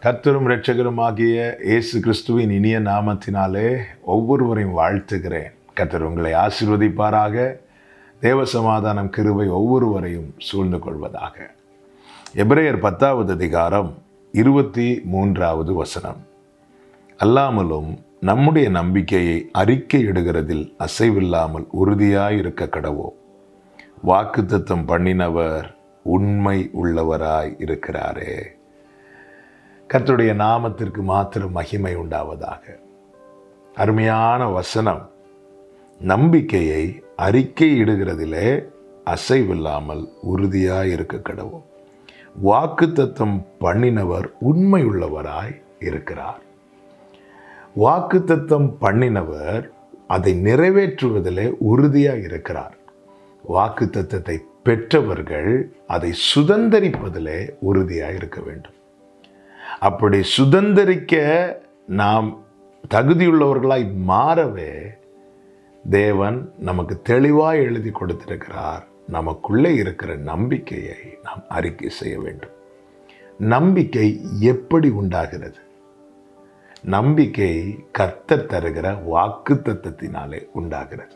கர்த்தரும் இரட்சகருமாகிய இயேசு கிறிஸ்துவின் இனிய நாமத்தினாலே ஒவ்வொருவரையும் வாழ்த்துகிறேன் கர்த்தர் உங்களை ஆசீர்வதிப்பாராக தேவ சமாதானம் கிருபை ஒவ்வொருவரையும் சூழ்ந்து கொள்வதாக எபிரேயர் பத்தாவது அதிகாரம் இருபத்தி மூன்றாவது வசனம் அல்லாமலும் நம்முடைய நம்பிக்கையை அறிக்கையிடுகிறதில் அசைவில்லாமல் உறுதியாயிருக்க கடவோம் வாக்குத்தத்தம் பண்ணினவர் உண்மை உள்ளவராய் இருக்கிறாரே கர்த்தருடைய நாமத்திற்கு மாத்திரம் மகிமை உண்டாவதாக அருமையான வசனம் நம்பிக்கையை அறிக்கையிடுகிறதிலே அசைவில்லாமல் உறுதியாய் இருக்க கடவும் வாக்குத்தத்தம் பண்ணினவர் உண்மை உள்ளவராய் இருக்கிறார் வாக்குத்தத்தம் பண்ணினவர் அதை நிறைவேற்றுவதிலே உறுதியாய் இருக்கிறார் வாக்குத்தத்தத்தை பெற்றவர்கள் அதை சுதந்தரிப்பதிலே உறுதியாய் இருக்க வேண்டும் அப்படி சுதந்தரிக்க நாம் தகுதியுள்ளவர்களாய் மாறவே தேவன் நமக்கு தெளிவாய் எழுதி கொடுத்திருக்கிறார் நமக்குள்ளே இருக்கிற நம்பிக்கையை நாம் அறிக்கை செய்ய வேண்டும் நம்பிக்கை எப்படி உண்டாகிறது நம்பிக்கை கர்த்தர் தருகிற வாக்கு தத்தத்தினாலே உண்டாகிறது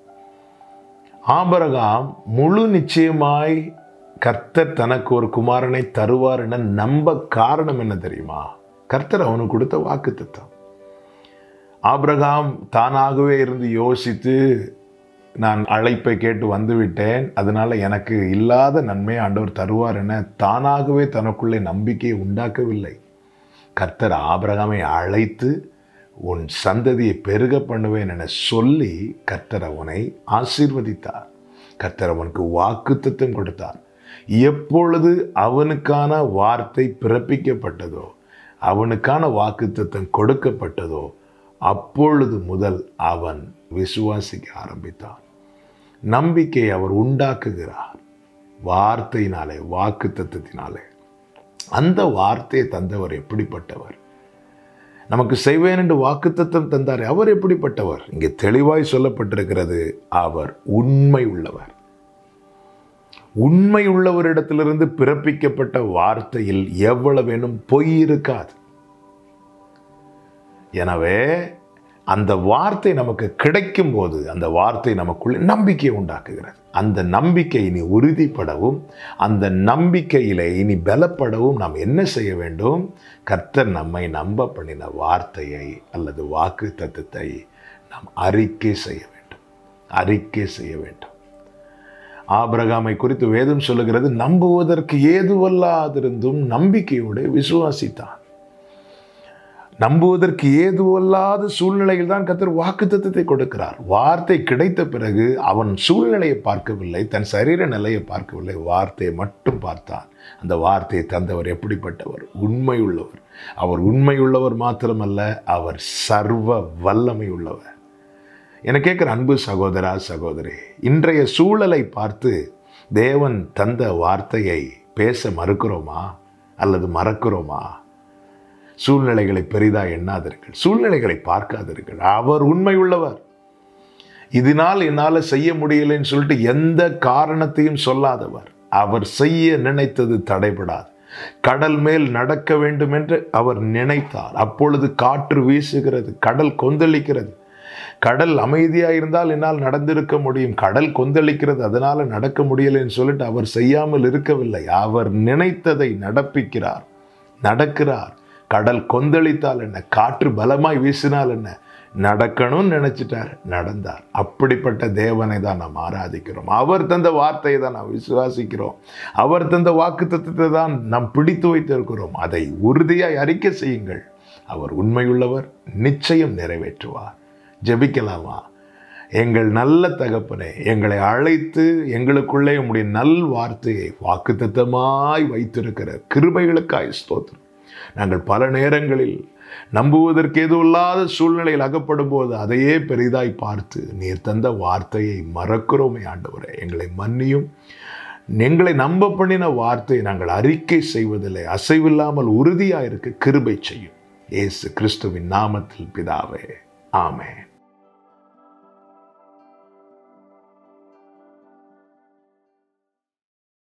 ஆபரகாம் முழு நிச்சயமாய் கர்த்தர் தனக்கு ஒரு குமாரனை தருவார் என நம்ப காரணம் என்ன தெரியுமா கர்த்தர் அவனுக்கு கொடுத்த வாக்கு தத்தம் ஆபிரகாம் தானாகவே இருந்து யோசித்து நான் அழைப்பை கேட்டு வந்துவிட்டேன் அதனால எனக்கு இல்லாத நன்மை ஆண்டவர் தருவார் என தானாகவே தனக்குள்ளே நம்பிக்கையை உண்டாக்கவில்லை கர்த்தர் ஆபிரகாமை அழைத்து உன் சந்ததியை பெருக பண்ணுவேன் என சொல்லி கர்த்தர் அவனை ஆசீர்வதித்தார் கர்த்தர் அவனுக்கு வாக்குத்தத்தம் கொடுத்தார் எப்பொழுது அவனுக்கான வார்த்தை பிறப்பிக்கப்பட்டதோ அவனுக்கான வாக்குத்தத்தம் கொடுக்கப்பட்டதோ அப்பொழுது முதல் அவன் விசுவாசிக்க ஆரம்பித்தான் நம்பிக்கை அவர் உண்டாக்குகிறார் வார்த்தையினாலே வாக்கு தத்துவத்தினாலே அந்த வார்த்தையை தந்தவர் எப்படிப்பட்டவர் நமக்கு செய்வேன் என்று வாக்குத்தத்தம் தந்தார் அவர் எப்படிப்பட்டவர் இங்கே தெளிவாய் சொல்லப்பட்டிருக்கிறது அவர் உண்மை உள்ளவர் உண்மை உள்ளவரிடத்திலிருந்து பிறப்பிக்கப்பட்ட வார்த்தையில் எவ்வளவேனும் பொய் இருக்காது எனவே அந்த வார்த்தை நமக்கு கிடைக்கும் போது அந்த வார்த்தை நமக்குள்ளே நம்பிக்கை உண்டாக்குகிறது அந்த நம்பிக்கை இனி உறுதிப்படவும் அந்த நம்பிக்கையிலே இனி பலப்படவும் நாம் என்ன செய்ய வேண்டும் கர்த்தர் நம்மை நம்ப பண்ணின வார்த்தையை அல்லது வாக்கு தத்துவத்தை நாம் அறிக்கை செய்ய வேண்டும் அறிக்கை செய்ய வேண்டும் ஆபிரகாமை குறித்து வேதம் சொல்லுகிறது நம்புவதற்கு ஏதுவல்லாதிருந்தும் நம்பிக்கையோடு விசுவாசித்தான் நம்புவதற்கு ஏதுவல்லாத சூழ்நிலையில் தான் கத்தர் வாக்கு தத்துவத்தை கொடுக்கிறார் வார்த்தை கிடைத்த பிறகு அவன் சூழ்நிலையை பார்க்கவில்லை தன் சரீர நிலையை பார்க்கவில்லை வார்த்தையை மட்டும் பார்த்தான் அந்த வார்த்தையை தந்தவர் எப்படிப்பட்டவர் உண்மை உள்ளவர் அவர் உண்மை உள்ளவர் மாத்திரமல்ல அவர் சர்வ வல்லமை உள்ளவர் என கேட்குற அன்பு சகோதரா சகோதரி இன்றைய சூழலை பார்த்து தேவன் தந்த வார்த்தையை பேச மறுக்கிறோமா அல்லது மறக்கிறோமா சூழ்நிலைகளை பெரிதா எண்ணாதீர்கள் சூழ்நிலைகளை பார்க்காதீர்கள் அவர் உண்மை உள்ளவர் இதனால் என்னால் செய்ய முடியலைன்னு சொல்லிட்டு எந்த காரணத்தையும் சொல்லாதவர் அவர் செய்ய நினைத்தது தடைபடாது கடல் மேல் நடக்க வேண்டும் என்று அவர் நினைத்தார் அப்பொழுது காற்று வீசுகிறது கடல் கொந்தளிக்கிறது கடல் அமைதியாக இருந்தால் என்னால் நடந்திருக்க முடியும் கடல் கொந்தளிக்கிறது அதனால நடக்க முடியலைன்னு சொல்லிட்டு அவர் செய்யாமல் இருக்கவில்லை அவர் நினைத்ததை நடப்பிக்கிறார் நடக்கிறார் கடல் கொந்தளித்தால் என்ன காற்று பலமாய் வீசினால் என்ன நடக்கணும்னு நினைச்சிட்டார் நடந்தார் அப்படிப்பட்ட தேவனை தான் நாம் ஆராதிக்கிறோம் அவர் தந்த வார்த்தையை தான் நாம் விசுவாசிக்கிறோம் அவர் தந்த வாக்கு தத்துவத்தை தான் நாம் பிடித்து வைத்திருக்கிறோம் அதை உறுதியாய் அறிக்கை செய்யுங்கள் அவர் உண்மையுள்ளவர் நிச்சயம் நிறைவேற்றுவார் ஜெபிக்கலாமா எங்கள் நல்ல தகப்பனே எங்களை அழைத்து எங்களுக்குள்ளே உம்முடைய நல் வார்த்தையை வாக்குத்தத்தமாய் வைத்திருக்கிற கிருபைகளுக்காய் ஸ்தோத்திரம் நாங்கள் பல நேரங்களில் நம்புவதற்கு எதுவும் இல்லாத சூழ்நிலையில் அகப்படும் போது அதையே பெரிதாய் பார்த்து நீர் தந்த வார்த்தையை மறக்கிறோமே ஆண்டவரே எங்களை மன்னியும் எங்களை நம்ப பண்ணின வார்த்தையை நாங்கள் அறிக்கை செய்வதில்லை அசைவில்லாமல் உறுதியாக இருக்க கிருபை செய்யும் இயேசு கிறிஸ்துவின் நாமத்தில் பிதாவே ஆமென்